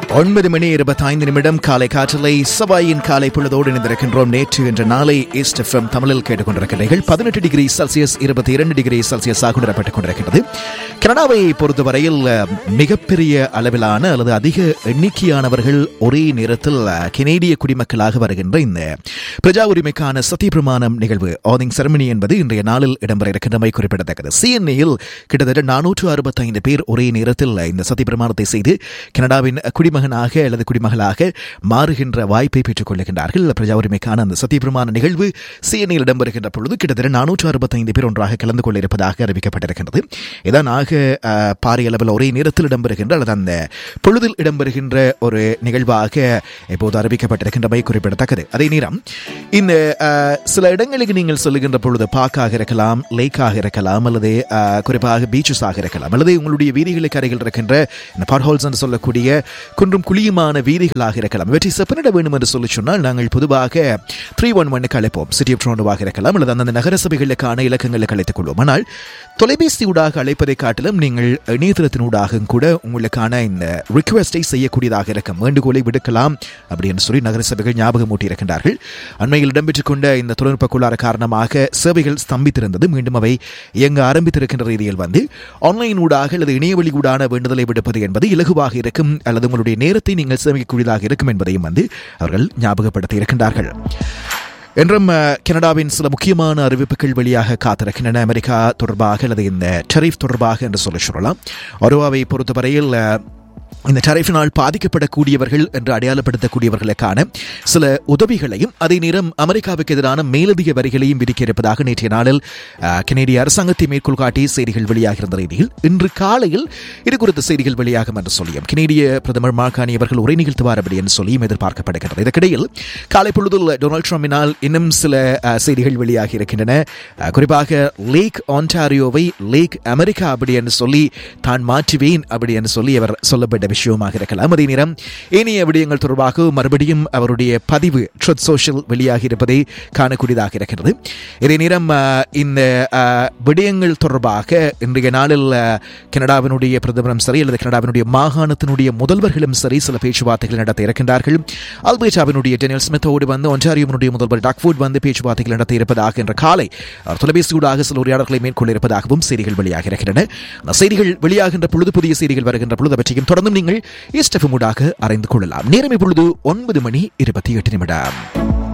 ஒன்பது மணி இருபத்தைந்து நிமிடம் காலை காற்றலை சவாயின் காலை பொழுதோடு இணைந்திருக்கின்றோம் நேற்று என்ற நாளை ஈஸ்ட் எஃப்எம் தமிழில் கேட்டுக்கொண்டிருக்கிறீர்கள் பதினெட்டு டிகிரி செல்சியஸ் இருபத்தி இரண்டு டிகிரி செல்சியஸாக உணரப்பட்டுக் கொண்டிருக்கிறது கனடாவை பொறுத்தவரையில் அஹ், மிகப்பெரிய அளவிலான அல்லது அதிக எண்ணிக்கையானவர்கள் ஒரே நேரத்தில் அஹ், கெனேடிய குடிமக்களாக வருகின்ற இந்த பிரஜா உரிமைக்கான சத்தியப்பிரமாணம் நிகழ்வு ஆதிங் செரமனி என்பது இன்றைய நாளில் இடம்பெற இருக்கின்றமை குறிப்பிடத்தக்கது சிஎன்ஏயில் கிட்டத்தட்ட நானூற்று அறுபத்தைந்து பேர் ஒரே நேரத்தில் இந்த சத்தியப்பிரமாணத்தை செய்து கனடாவின் குடிமகனாக அல்லது குடிமகளாக மாறுகின்ற வாய்ப்பை பெற்றுக் கொள்ளுகின்றார்கள் பிரஜா உரிமைக்கான அந்த சத்தியப்பிரமாண நிகழ்வு சிஎன்ஏயில் இடம்பெறுகின்ற பொழுது கிட்டத்தட்ட நானூற்று அறுபத்தைந்து பேர் ஒன்றாக கலந்து கொள்ள இருப்பதாக அறிவிக்கப்பட்டிருக்கின்றது இதனாக அஹ், பாரிய அளவில் ஒரே நேரத்தில் இடம்பெறுகின்ற அல்லது அந்த பொழுதில் இடம்பெறுகின்ற ஒரு நிகழ்வாக இப்போது அறிவிக்கப்பட்டிருக்கின்றமை குறிப்பிடத்தக்கது அதே நேரம் இந்த அஹ், சில இடங்களுக்கு நீங்கள் சொல்லுகின்ற பொழுது பார்க்காக இருக்கலாம் லேக்காக இருக்கலாம் அல்லது அஹ், குறிப்பாக பீச்சஸாக இருக்கலாம் அல்லது உங்களுடைய வீதிகளுக்கு அருகில் இருக்கின்ற இந்த பாட்ஹோல்ஸ் என்று சொல்லக்கூடிய குன்றும் குழியுமான வீதிகளாக இருக்கலாம் இவற்றை செப்பனிட வேண்டும் என்று சொல்லி சொன்னால் நாங்கள் பொதுவாக த்ரீ ஒன் ஒன்னுக்கு அழைப்போம் சிட்டி ஆஃப் ட்ரோனோவாக இருக்கலாம் அல்லது அந்தந்த நகர சபைகளுக்கான இலக்கங்களுக்கு அழைத்துக் கொள்வோம் ஆனால் தொலைபேசி ஊடாக அழைப்பதை காட்டிலும் நீங்கள் இணையதளத்தினூடாக கூட உங்களுக்கான இந்த ரிக்வெஸ்டை செய்யக்கூடியதாக இருக்கும் வேண்டுகோளை விடுக்கலாம் அப்படின்னு சொல்லி நகர சபைகள் ஞாபகம் இருக்கின்றார்கள் அண்மையில் இடம்பெற்றுக் கொண்ட இந்த தொழில்நுட்ப கோளாறு காரணமாக சேவைகள் ஸ்தம்பித்திருந்தது மீண்டும் அவை இயங்க ஆரம்பித்திருக்கின்ற ரீதியில் வந்து ஆன்லைன் ஊடாக அல்லது இணையவழி ஊடான வேண்டுதலை விடுப்பது என்பது இலகுவாக இருக்கும் அல்லது உங்களுடைய நேரத்தை நீங்கள் சேமிக்கக்கூடியதாக இருக்கும் என்பதையும் வந்து அவர்கள் ஞாபகப்படுத்தி இருக்கின்றார்கள் என்றும் அஹ், கனடாவின் சில முக்கியமான அறிவிப்புகள் வெளியாக காத்திருக்கின்றன அமெரிக்கா தொடர்பாக அல்லது இந்த டெரிஃப் தொடர்பாக என்று சொல்லி சொல்லலாம் ஒருவாவை பொறுத்தவரையில் அஹ், இந்த டரிஃபினால் பாதிக்கப்படக்கூடியவர்கள் என்று அடையாளப்படுத்தக்கூடியவர்களுக்கான சில உதவிகளையும் அதே நேரம் அமெரிக்காவுக்கு எதிரான மேலதிக வரிகளையும் விதிக்க இருப்பதாக நேற்றைய நாளில் அஹ், கனேடிய அரசாங்கத்தை மேற்கோள் காட்டி செய்திகள் வெளியாகியிருந்த ரீதியில் இன்று காலையில் இது குறித்த செய்திகள் வெளியாகும் என்று சொல்லியும் கனேடிய பிரதமர் மார்கானி அவர்கள் உரை நிகழ்த்துவார் அப்படி என்று சொல்லியும் எதிர்பார்க்கப்படுகிறது இதற்கிடையில் காலை பொழுதில் டொனால்ட் ட்ரம்பினால் இன்னும் சில அஹ், செய்திகள் வெளியாகி இருக்கின்றன அஹ், குறிப்பாக லேக் ஆன்டாரியோவை லேக் அமெரிக்கா அப்படி என்று சொல்லி தான் மாற்றுவேன் அப்படி என்று சொல்லி அவர் சொல்லப்பட்ட விஷயமாக இருக்கலாம் அதே நேரம் ஏனைய விடயங்கள் தொடர்பாக மறுபடியும் அவருடைய பதிவு ட்ரத் சோஷியல் வெளியாகி இருப்பதை காணக்கூடியதாக இருக்கிறது இதே நேரம் அஹ், இந்த அஹ், விடயங்கள் தொடர்பாக இன்றைய நாளில் அஹ், கனடாவினுடைய பிரதமரும் சரி அல்லது கனடாவினுடைய மாகாணத்தினுடைய முதல்வர்களும் சரி சில பேச்சுவார்த்தைகள் நடத்த இருக்கின்றார்கள் அல்பேட்டாவினுடைய டெனியல் ஸ்மித்தோடு வந்து ஒன்டாரியோவினுடைய முதல்வர் டாக்ஃபோர்ட் வந்து பேச்சுவார்த்தைகள் நடத்த இருப்பதாக என்ற காலை அவர் தொலைபேசியூடாக சில உரையாடல்களை மேற்கொள்ள இருப்பதாகவும் செய்திகள் வெளியாக இருக்கின்றன அந்த செய்திகள் வெளியாகின்ற பொழுது புதிய செய்திகள் வருகின்ற பொழுது அவற்றையும் தொடர்ந்தும் நீங்கள் ஈஸ்டஃபமுடாக அறிந்து கொள்ளலாம் நேரம் இப்பொழுது ஒன்பது மணி இருபத்தி எட்டு நிமிடம்